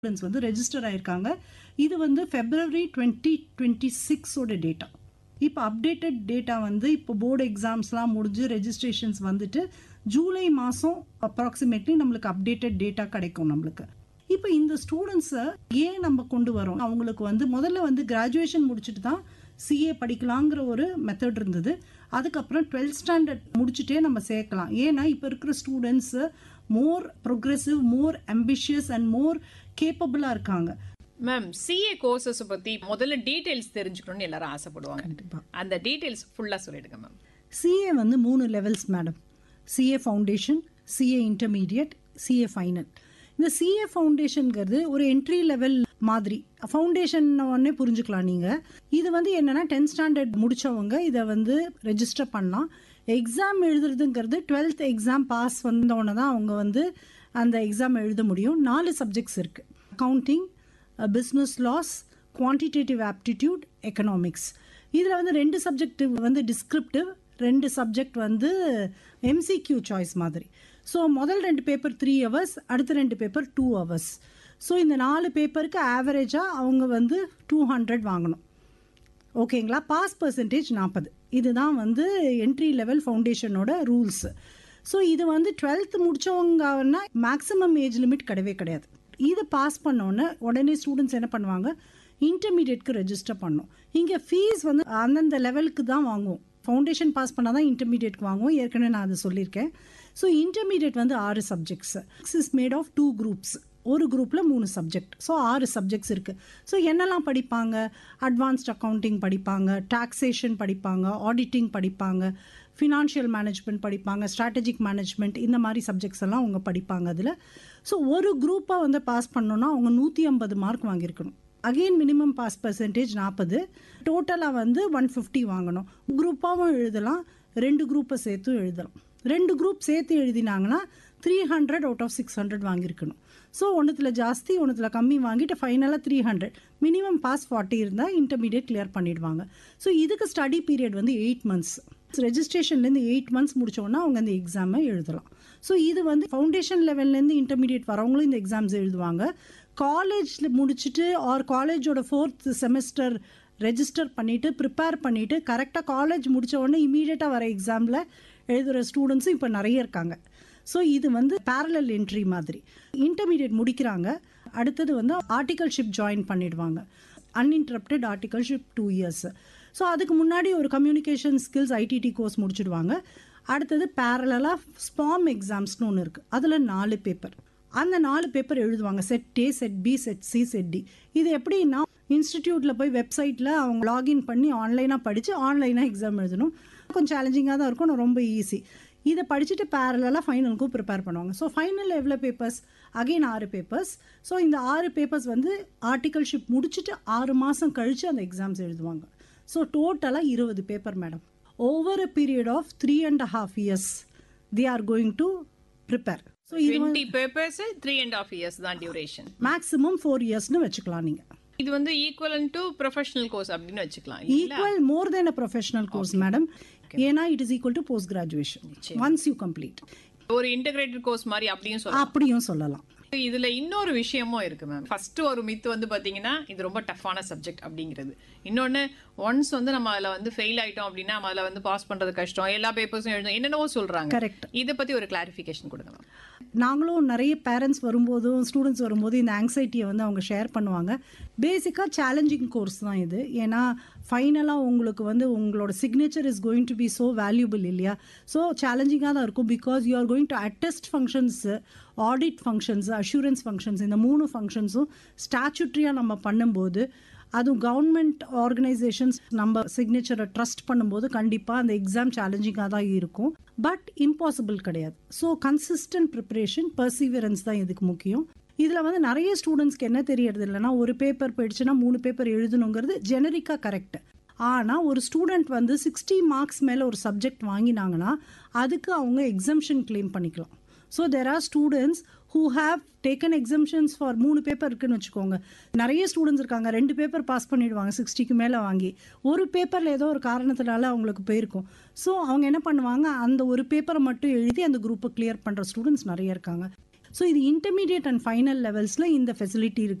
Students வந்து register ஆயிருக்காங்க இது வந்து ஃபெப்ரவரி டுவெண்ட்டி டுவெண்ட்டி சிக்ஸோட டேட்டா இப்போ அப்டேட்டட் டேட்டா வந்து இப்போ போர்டு எக்ஸாம்ஸ்லாம் முடிஞ்சு ரெஜிஸ்ட்ரேஷன்ஸ் வந்துட்டு ஜூலை மாதம் அப்ராக்சிமேட்லி நம்மளுக்கு அப்டேட்டட் டேட்டா கிடைக்கும் நம்மளுக்கு இப்போ இந்த ஸ்டூடெண்ட்ஸை ஏன் நம்ம கொண்டு வரோம் அவங்களுக்கு வந்து முதல்ல வந்து கிராஜுவேஷன் முடிச்சுட்டு தான் சிஏ படிக்கலாங்கிற ஒரு மெத்தட் இருந்தது அதுக்கப்புறம் டுவெல்த் ஸ்டாண்டர்ட் முடிச்சுட்டே நம்ம சேர்க்கலாம் ஏன்னா இப்போ இருக்கிற students more progressive more ambitious and more கேப்பபிளாக இருக்காங்க மேம் சிஏ கோர்சஸ் பத்தி முதல்ல டீடைல்ஸ் தெரிஞ்சுக்கணும்னு எல்லாரும் ஆசைப்படுவாங்க கண்டிப்பா. அந்த டீடைல்ஸ் ஃபுல்லா சொல்லிடுங்க மேம் சிஏ வந்து மூணு levels madam CA foundation CA intermediate CA final இந்த சிஏ ஃபவுண்டேஷனுங்கிறது ஒரு என்ட்ரி லெவல் மாதிரி ஃபவுண்டேஷன் உடனே புரிஞ்சுக்கலாம் நீங்கள் இது வந்து என்னென்னா டென்த் ஸ்டாண்டர்ட் முடித்தவங்க இதை வந்து ரெஜிஸ்டர் பண்ணலாம் எக்ஸாம் எழுதுறதுங்கிறது டுவெல்த் எக்ஸாம் பாஸ் வந்தோடனே தான் அவங்க வந்து அந்த எக்ஸாம் எழுத முடியும் நாலு சப்ஜெக்ட்ஸ் இருக்குது accounting business laws quantitative aptitude economics இதில் வந்து ரெண்டு சப்ஜெக்ட் வந்து டிஸ்கிரிப்டிவ் ரெண்டு சப்ஜெக்ட் வந்து எம்சிக்யூ சாய்ஸ் மாதிரி ஸோ முதல் ரெண்டு பேப்பர் த்ரீ ஹவர்ஸ் அடுத்த ரெண்டு பேப்பர் டூ ஹவர்ஸ் ஸோ இந்த நாலு பேப்பருக்கு ஆவரேஜாக அவங்க வந்து டூ ஹண்ட்ரட் வாங்கணும் ஓகேங்களா பாஸ் பர்சன்டேஜ் நாற்பது இதுதான் வந்து என்ட்ரி லெவல் ஃபவுண்டேஷனோட ரூல்ஸ் ஸோ இது வந்து டுவெல்த் முடித்தவங்கன்னா மேக்ஸிமம் ஏஜ் லிமிட் கிடையவே கிடையாது இது பாஸ் பண்ணோன்னே உடனே ஸ்டூடெண்ட்ஸ் என்ன பண்ணுவாங்க இன்டர்மீடியட்க்கு ரெஜிஸ்டர் பண்ணணும் இங்கே ஃபீஸ் வந்து அந்தந்த லெவலுக்கு தான் வாங்குவோம் ஃபவுண்டேஷன் பாஸ் பண்ணால் தான் இன்டர்மீடியட்க்கு வாங்குவோம் ஏற்கனவே நான் அதை சொல்லியிருக்கேன் ஸோ இன்டர்மீடியட் வந்து ஆறு subjects is made of two groups ஒரு குரூப்பில் மூணு சப்ஜெக்ட் ஸோ ஆறு சப்ஜெக்ட்ஸ் இருக்குது ஸோ என்னெல்லாம் படிப்பாங்க அட்வான்ஸ்ட் அக்கௌண்டிங் படிப்பாங்க டாக்ஸேஷன் படிப்பாங்க ஆடிட்டிங் படிப்பாங்க ஃபினான்ஷியல் மேனேஜ்மெண்ட் படிப்பாங்க ஸ்ட்ராட்டஜிக் மேனேஜ்மெண்ட் இந்த மாதிரி சப்ஜெக்ட்ஸ் எல்லாம் அவங்க படிப்பாங்க அதில் ஸோ ஒரு குரூப்பாக வந்து பாஸ் பண்ணோன்னா அவங்க நூற்றி ஐம்பது மார்க் வாங்கியிருக்கணும் அகெயின் மினிமம் பாஸ் பர்சன்டேஜ் நாற்பது டோட்டலாக வந்து ஒன் ஃபிஃப்டி வாங்கணும் குரூப்பாகவும் எழுதலாம் ரெண்டு குரூப்பை சேர்த்தும் எழுதலாம் ரெண்டு குரூப் சேர்த்து எழுதினாங்கன்னா three hundred out of six hundred வாங்கியிருக்கணும் ஸோ ஒன்றுத்தில் ஜாஸ்தி ஒன்றுத்தில் கம்மி வாங்கிட்டு ஃபைனலாக three hundred minimum pass forty இருந்தால் இன்டர்மீடியட் கிளியர் பண்ணிடுவாங்க ஸோ இதுக்கு ஸ்டடி பீரியட் வந்து எயிட் மந்த்ஸ் ரெஜிஸ்ட்ரேஷன்லேருந்து எயிட் மந்த்ஸ் முடிச்சோன்னா அவங்க அந்த எக்ஸாமை எழுதலாம் ஸோ இது வந்து ஃபவுண்டேஷன் லெவல்லேருந்து இன்டர்மீடியட் வரவங்களும் இந்த எக்ஸாம்ஸ் எழுதுவாங்க காலேஜில் முடிச்சுட்டு ஆர் காலேஜோட ஃபோர்த் செமஸ்டர் ரெஜிஸ்டர் பண்ணிவிட்டு ப்ரிப்பேர் பண்ணிவிட்டு கரெக்டாக காலேஜ் முடிச்ச உடனே இமீடியட்டாக வர எக்ஸாமில் எழுதுகிற ஸ்டூடெண்ட்ஸும் இப்போ நிறைய இருக்காங்க ஸோ இது வந்து பேரலல் என்ட்ரி மாதிரி இன்டர்மீடியட் முடிக்கிறாங்க அடுத்தது வந்து ஆர்டிகல்ஷிப் ஜாயின் பண்ணிடுவாங்க uninterrupted articleship two years so அதுக்கு முன்னாடி ஒரு கம்யூனிகேஷன் ஸ்கில்ஸ் ஐடிடி கோர்ஸ் முடிச்சிடுவாங்க அடுத்தது பேரலாக ஸ்பாம் எக்ஸாம்ஸ்னு ஒன்று இருக்குது அதில் நாலு பேப்பர் அந்த நாலு பேப்பர் எழுதுவாங்க set A set B set C set D இது எப்படின்னா இன்ஸ்டிடியூட்டில் போய் வெப்சைட்டில் அவங்க லாகின் பண்ணி ஆன்லைனாக படித்து ஆன்லைனாக எக்ஸாம் எழுதணும் கொஞ்சம் சேலஞ்சிங்காக தான் இருக்கும் ஆனால் ரொம்ப ஈஸி இதை படிச்சுட்டு பேரலாக ஃபைனலுக்கும் ப்ரிப்பேர் பண்ணுவாங்க ஸோ ஃபைனலில் எவ்வளோ பேப்பர்ஸ் அகெயின் ஆறு பேப்பர்ஸ் ஸோ இந்த ஆறு பேப்பர்ஸ் வந்து ஆர்டிகல்ஷிப் முடிச்சுட்டு ஆறு மாதம் கழித்து அந்த எக்ஸாம்ஸ் எழுதுவாங்க ஸோ டோட்டலாக இருபது paper madam over a period of three and half years they are going to prepare so இது twenty papers three and half years தான் டியூரேஷன் மேக்ஸிமம் ஃபோர் இயர்ஸ்னு வச்சுக்கலாம் நீங்கள் இது வந்து ஈக்குவலன் டு ப்ரொஃபஷனல் கோர்ஸ் அப்படின்னு வச்சுக்கலாம் இல்லைங்களா? Equal more than a professional course madam ஏன்னா it is equal to post graduation once you complete ஒரு இன்டகிரேட்டட் கோர்ஸ் மாதிரி அப்படியும் சொல்லலாம் அப்படியும் சொல்லலாம் இதுல இன்னொரு விஷயமும் இருக்கு மேம் ஃபர்ஸ்ட் ஒரு மித்து வந்து பாத்தீங்கன்னா இது ரொம்ப டஃப்பான சப்ஜெக்ட் அப்படிங்கிறது இன்னொன்னு ஒன்ஸ் வந்து நம்ம அதுல வந்து ஃபெயில் ஆயிட்டோம் அப்படின்னா நம்ம அதுல வந்து பாஸ் பண்றது கஷ்டம் எல்லா பேப்பர்ஸும் எழுதணும் என்னென்னவோ சொல்றாங்க கரெக்ட் இதை பத்தி ஒரு கிளாரிஃபிகேஷன் கொடுங்க மேம் நாங்களும் நிறைய பேரண்ட்ஸ் வரும்போதும் ஸ்டூடெண்ட்ஸ் வரும்போது இந்த ஆங்ஸைட்டியை வந்து அவங்க ஷேர் பண்ணுவாங்க பேசிக்காக சேலஞ்சிங் கோர்ஸ் தான் இது ஏன்னா ஃபைனலாக உங்களுக்கு வந்து உங்களோட signature is going to be so valuable இல்லையா ஸோ சேலஞ்சிங்காக தான் இருக்கும் because you are going to attest functions audit functions assurance functions இந்த மூணு ஃபங்க்ஷன்ஸும் ஸ்டாச்சுட்ரியாக நம்ம பண்ணும்போது அதுவும் கவர்மெண்ட் ஆர்கனைசேஷன்ஸ் நம்ம சிக்னேச்சரை ட்ரஸ்ட் பண்ணும்போது கண்டிப்பாக அந்த எக்ஸாம் சேலஞ்சிங்காக தான் இருக்கும் பட் இம்பாசிபிள் கிடையாது ஸோ கன்சிஸ்டன்ட் ப்ரிப்பரேஷன் பர்சீவியரன்ஸ் தான் இதுக்கு முக்கியம் இதில் வந்து நிறைய ஸ்டூடெண்ட்ஸ்க்கு என்ன தெரியறது இல்லைன்னா ஒரு பேப்பர் போயிடுச்சுன்னா மூணு பேப்பர் எழுதணுங்கிறது ஜெனரிக்காக கரெக்ட் ஆனால் ஒரு ஸ்டூடெண்ட் வந்து சிக்ஸ்டி மார்க்ஸ் மேலே ஒரு சப்ஜெக்ட் வாங்கினாங்கன்னா அதுக்கு அவங்க எக்ஸம்ஷன் கிளைம் பண்ணிக்கலாம் so there are students who have taken exemptions for மூணு பேப்பர் இருக்குன்னு வச்சுக்கோங்க நிறைய ஸ்டூடெண்ட்ஸ் இருக்காங்க ரெண்டு பேப்பர் பாஸ் பண்ணிடுவாங்க சிக்ஸ்டிக்கு மேலே வாங்கி ஒரு பேப்பரில் ஏதோ ஒரு காரணத்தினால அவங்களுக்கு போயிருக்கும் ஸோ அவங்க என்ன பண்ணுவாங்க அந்த ஒரு பேப்பரை மட்டும் எழுதி அந்த குரூப்பை கிளியர் பண்ணுற ஸ்டூடெண்ட்ஸ் நிறைய இருக்காங்க ஸோ இது இன்டர்மீடியட் அண்ட் ஃபைனல் லெவல்ஸில் இந்த ஃபெசிலிட்டி இருக்குது